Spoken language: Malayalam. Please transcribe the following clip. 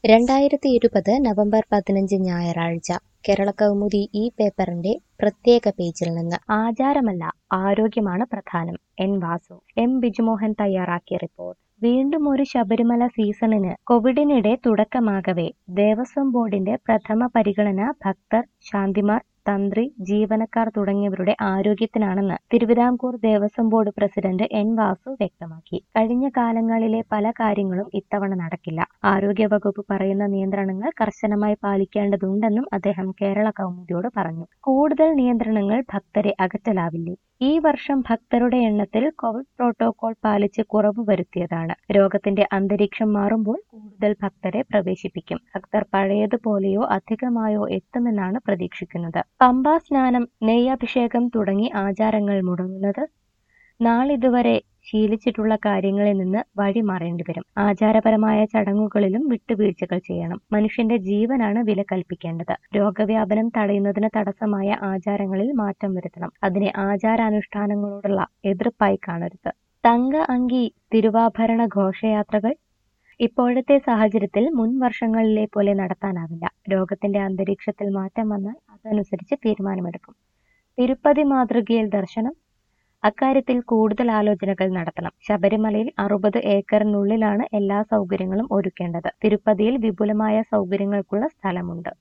രണ്ടായിരത്തി ഇരുപത് നവംബർ പതിനഞ്ച് ഞായറാഴ്ച കേരള കൗമുദി ഈ പേപ്പറിന്റെ പ്രത്യേക പേജിൽ നിന്ന് ആചാരമല്ല ആരോഗ്യമാണ് പ്രധാനം എൻ വാസു എം ബിജുമോഹൻ തയ്യാറാക്കിയ റിപ്പോർട്ട് വീണ്ടും ഒരു ശബരിമല സീസണിന് കോവിഡിനിടെ തുടക്കമാകവേ ദേവസ്വം ബോർഡിന്റെ പ്രഥമ പരിഗണന ഭക്തർ ശാന്തിമാർ തന്ത്രി ജീവനക്കാർ തുടങ്ങിയവരുടെ ആരോഗ്യത്തിനാണെന്ന് Thiruvithamkoor Devaswom board president N Vasu വ്യക്തമാക്കി കഴിഞ്ഞ കാലങ്ങളിലെ പല കാര്യങ്ങളും ഇത്തവണ നടക്കില്ല ആരോഗ്യവകുപ്പ് പറയുന്ന നിയന്ത്രണങ്ങൾ കർശനമായി പാലിക്കേണ്ടതുണ്ടെന്നും അദ്ദേഹം കേരള കൗമുദിയോട് പറഞ്ഞു കൂടുതൽ നിയന്ത്രണങ്ങൾ ഭക്തരെ അകറ്റലാവില്ലേ ഈ വർഷം ഭക്തരുടെ എണ്ണത്തിൽ കോവിഡ് പ്രോട്ടോകോൾ പാലിച്ച് കുറവ് വരുത്തിയതാണ് രോഗത്തിന്റെ അന്തരീക്ഷം മാറുമ്പോൾ കൂടുതൽ ഭക്തരെ പ്രവേശിപ്പിക്കും ഭക്തർ പഴയതുപോലെയോ അധികമായോ എത്തുമെന്നാണ് പ്രതീക്ഷിക്കുന്നത് പമ്പാ സ്നാനം നെയ്യഭിഷേകം തുടങ്ങി ആചാരങ്ങൾ മുടങ്ങുന്നത് നാളിതുവരെ ശീലിച്ചിട്ടുള്ള കാര്യങ്ങളിൽ നിന്ന് വഴിമാറേണ്ടി വരും ആചാരപരമായ ചടങ്ങുകളിലും വിട്ടുവീഴ്ചകൾ ചെയ്യണം മനുഷ്യന്റെ ജീവനാണ് വില കൽപ്പിക്കേണ്ടത് രോഗവ്യാപനം തടയുന്നതിന് തടസ്സമായ ആചാരങ്ങളിൽ മാറ്റം വരുത്തണം അതിനെ ആചാരാനുഷ്ഠാനങ്ങളോടുള്ള എതിർപ്പായി കാണരുത് തങ്ക അങ്കി തിരുവാഭരണ ഘോഷയാത്രകൾ ഇപ്പോഴത്തെ സാഹചര്യത്തിൽ മുൻ വർഷങ്ങളിലെ പോലെ നടത്താനാവില്ല രോഗത്തിന്റെ അന്തരീക്ഷത്തിൽ മാറ്റം വന്നാൽ അതനുസരിച്ച് തീരുമാനമെടുക്കും തിരുപ്പതി മാതൃകയിൽ ദർശനം അക്കാര്യത്തിൽ കൂടുതൽ ആലോചനകൾ നടത്തണം ശബരിമലയിൽ അറുപത് ഏക്കറിനുള്ളിലാണ് എല്ലാ സൗകര്യങ്ങളും ഒരുക്കേണ്ടത് തിരുപ്പതിയിൽ വിപുലമായ സൗകര്യങ്ങൾക്കുള്ള സ്ഥലമുണ്ട്